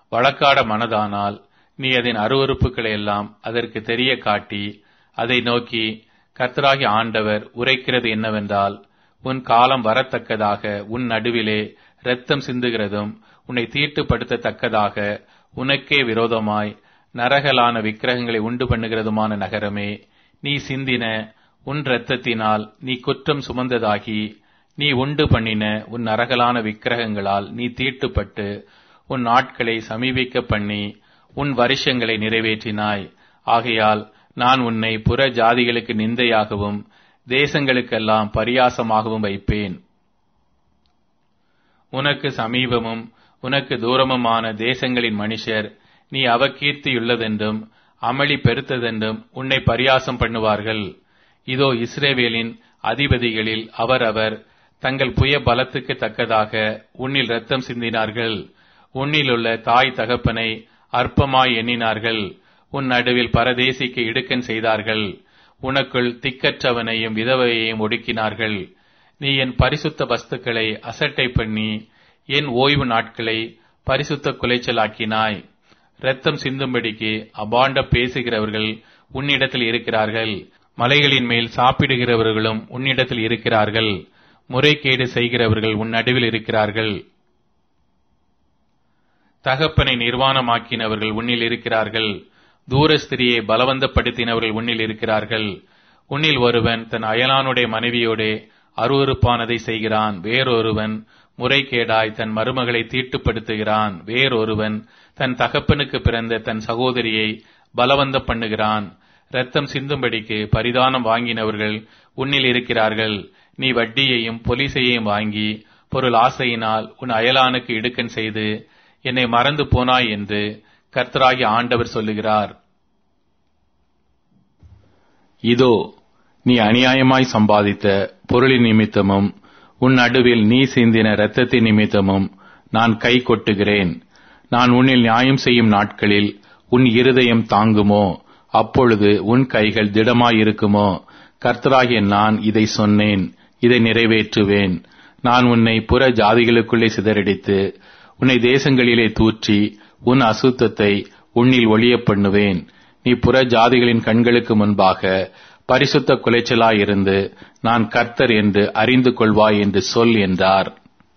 வழக்காட மனதானால் நீ அதன் அருவறுப்புகளை எல்லாம் அதற்கு தெரிய காட்டி அதை நோக்கி கர்த்தராகி ஆண்டவர் உரைக்கிறது என்னவென்றால் உன் காலம் வரத்தக்கதாக உன் நடுவிலே இரத்தம் சிந்துகிறதும் உன்னை தீட்டுப்படுத்தத்தக்கதாக உனக்கே விரோதமாய் நரகலான விக்கிரகங்களை உண்டு பண்ணுகிறதுமான நகரமே நீ சிந்தின உன் இரத்தத்தினால் நீ குற்றம் சுமந்ததாகி நீ உண்டு பண்ணின உன் நரகலான விக்கிரகங்களால் நீ தீட்டுப்பட்டு உன் நாட்களை சமீபிக்க பண்ணி உன் வருஷங்களை நிறைவேற்றினாய் ஆகையால் நான் உன்னை புற ஜாதிகளுக்கு நிந்தையாகவும் தேசங்களுக்கெல்லாம் பரியாசமாகவும் வைப்பேன் உனக்கு சமீபமும் உனக்கு தூரமுமான தேசங்களின் மனுஷர் நீ அவகீர்த்தியுள்ளதென்றும் அமளி பெருத்ததென்றும் உன்னை பரியாசம் பண்ணுவார்கள் இதோ இஸ்ரேவேலின் அதிபதிகளில் அவரவர் தங்கள் புய பலத்துக்கு தக்கதாக உன்னில் ரத்தம் சிந்தினார்கள் உன்னிலுள்ள தாய் தகப்பனை அற்பமாய் எண்ணினார்கள் உன் நடுவில் பரதேசிக்கு இடுக்கன் செய்தார்கள் உனக்குள் திக்கற்றவனையும் விதவையையும் ஒடுக்கினார்கள் நீ என் பரிசுத்த வஸ்துக்களை அசட்டை பண்ணி என் ஓய்வு நாட்களை பரிசுத்த குலைச்சலாக்கினாய் இரத்தம் சிந்தும்படிக்கு அபாண்ட பேசுகிறவர்கள் உன்னிடத்தில் இருக்கிறார்கள் மலைகளின் மேல் சாப்பிடுகிறவர்களும் உன்னிடத்தில் இருக்கிறார்கள் முறைகேடு செய்கிறவர்கள் உன் நடுவில் இருக்கிறார்கள் தகப்பனை நிர்வாணமாக்கினவர்கள் உன்னில் இருக்கிறார்கள் தூரஸ்திரியை பலவந்தப்படுத்தினவர்கள் உன்னில் இருக்கிறார்கள் உன்னில் ஒருவன் தன் அயலானுடைய மனைவியோடே அருவறுப்பானதை செய்கிறான் வேறொருவன் முறைகேடாய் தன் மருமகளை தீட்டுப்படுத்துகிறான் வேறொருவன் தன் தகப்பனுக்கு பிறந்த தன் சகோதரியை பலவந்த பண்ணுகிறான் ரத்தம் சிந்தும்படிக்கு பரிதானம் வாங்கினவர்கள் உன்னில் இருக்கிறார்கள் நீ வட்டியையும் பொலிசையையும் வாங்கி பொருள் ஆசையினால் உன் அயலானுக்கு இடுக்கன் செய்து என்னை மறந்து போனாய் என்று கர்த்தராகி ஆண்டவர் சொல்லுகிறார் இதோ நீ அநியாயமாய் சம்பாதித்த பொருளின் நிமித்தமும் உன் நடுவில் நீ சிந்தின இரத்தத்தின் நிமித்தமும் நான் கை கொட்டுகிறேன் நான் உன்னில் நியாயம் செய்யும் நாட்களில் உன் இருதயம் தாங்குமோ அப்பொழுது உன் கைகள் திடமாயிருக்குமோ கர்த்தராகிய நான் இதை சொன்னேன் இதை நிறைவேற்றுவேன் நான் உன்னை புற ஜாதிகளுக்குள்ளே சிதறடித்து உன்னை தேசங்களிலே தூற்றி உன் அசுத்தத்தை உன்னில் ஒளிய பண்ணுவேன் நீ புற ஜாதிகளின் கண்களுக்கு முன்பாக பரிசுத்த குலைச்சலாயிருந்து நான் கர்த்தர் என்று அறிந்து கொள்வாய் என்று சொல் என்றார்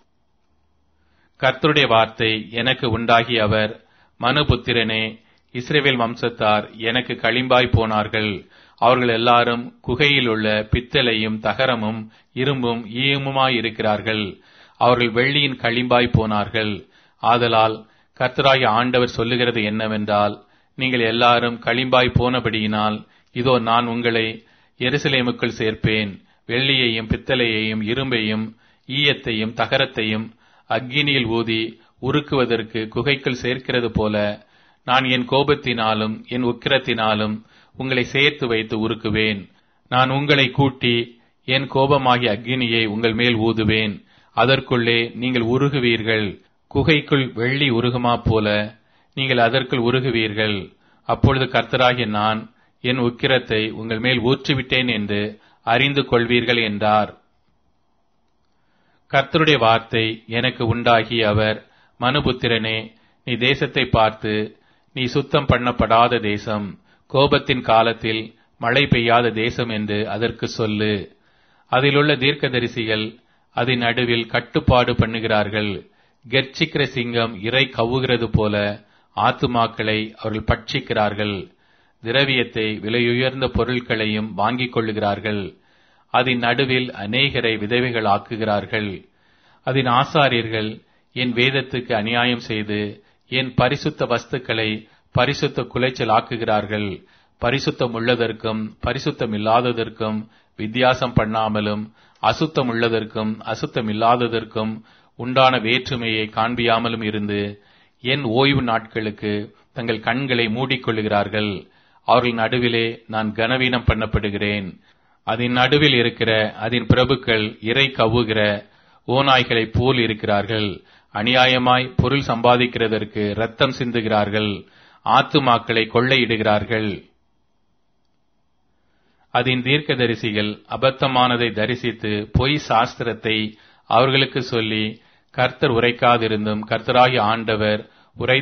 கர்த்தருடைய வார்த்தை எனக்கு உண்டாகி அவர் மனுபுத்திரனே இஸ்ரேவேல் வம்சத்தார் எனக்கு களிம்பாய் போனார்கள் அவர்கள் எல்லாரும் குகையில் உள்ள பித்தளையும் தகரமும் இரும்பும் ஈயமுமாயிருக்கிறார்கள் அவர்கள் வெள்ளியின் களிம்பாய் போனார்கள் ஆதலால் கர்த்தராகிய ஆண்டவர் சொல்லுகிறது என்னவென்றால் நீங்கள் எல்லாரும் களிம்பாய் போனபடியினால் இதோ நான் உங்களை எருசலேமுக்குள் சேர்ப்பேன் வெள்ளியையும் பித்தளையையும் இரும்பையும் ஈயத்தையும் தகரத்தையும் அக்கினியில் ஊதி உருக்குவதற்கு குகைக்குள் சேர்க்கிறது போல நான் என் கோபத்தினாலும் என் உக்கிரத்தினாலும் உங்களை சேர்த்து வைத்து உருக்குவேன் நான் உங்களை கூட்டி என் கோபமாகிய அக்கினியை உங்கள் மேல் ஊதுவேன் அதற்குள்ளே நீங்கள் உருகுவீர்கள் குகைக்குள் வெள்ளி உருகுமா போல நீங்கள் அதற்குள் உருகுவீர்கள் அப்பொழுது கர்த்தராகிய நான் என் உக்கிரத்தை உங்கள் மேல் ஊற்றிவிட்டேன் என்று அறிந்து கொள்வீர்கள் என்றார் கர்த்தருடைய வார்த்தை எனக்கு உண்டாகி அவர் மனுபுத்திரனே நீ தேசத்தை பார்த்து நீ சுத்தம் பண்ணப்படாத தேசம் கோபத்தின் காலத்தில் மழை பெய்யாத தேசம் என்று அதற்கு சொல்லு அதிலுள்ள தீர்க்கதரிசிகள் அதன் நடுவில் கட்டுப்பாடு பண்ணுகிறார்கள் கெர்ச்சிக்கிற சிங்கம் இறை கவுகிறது போல ஆத்துமாக்களை அவர்கள் பட்சிக்கிறார்கள் திரவியத்தை விலையுயர்ந்த பொருட்களையும் வாங்கிக் கொள்ளுகிறார்கள் அதன் நடுவில் அநேகரை விதவைகள் ஆக்குகிறார்கள் அதன் ஆசாரியர்கள் என் வேதத்துக்கு அநியாயம் செய்து என் பரிசுத்த வஸ்துக்களை பரிசுத்த குலைச்சல் ஆக்குகிறார்கள் பரிசுத்தம் உள்ளதற்கும் பரிசுத்தம் இல்லாததற்கும் வித்தியாசம் பண்ணாமலும் அசுத்தம் உள்ளதற்கும் அசுத்தம் இல்லாததற்கும் உண்டான வேற்றுமையை காண்பியாமலும் இருந்து என் ஓய்வு நாட்களுக்கு தங்கள் கண்களை மூடிக்கொள்ளுகிறார்கள் அவர்கள் நடுவிலே நான் கனவீனம் பண்ணப்படுகிறேன் அதன் நடுவில் இருக்கிற அதன் பிரபுக்கள் இறை கவுகிற ஓநாய்களைப் போல் இருக்கிறார்கள் அநியாயமாய் பொருள் சம்பாதிக்கிறதற்கு ரத்தம் சிந்துகிறார்கள் ஆத்துமாக்களை கொள்ளையிடுகிறார்கள் அதன் தீர்க்கதரிசிகள் அபத்தமானதை தரிசித்து பொய் சாஸ்திரத்தை அவர்களுக்கு சொல்லி கர்த்தர் உரைக்காதிருந்தும் கர்த்தராகி ஆண்டவர் உரை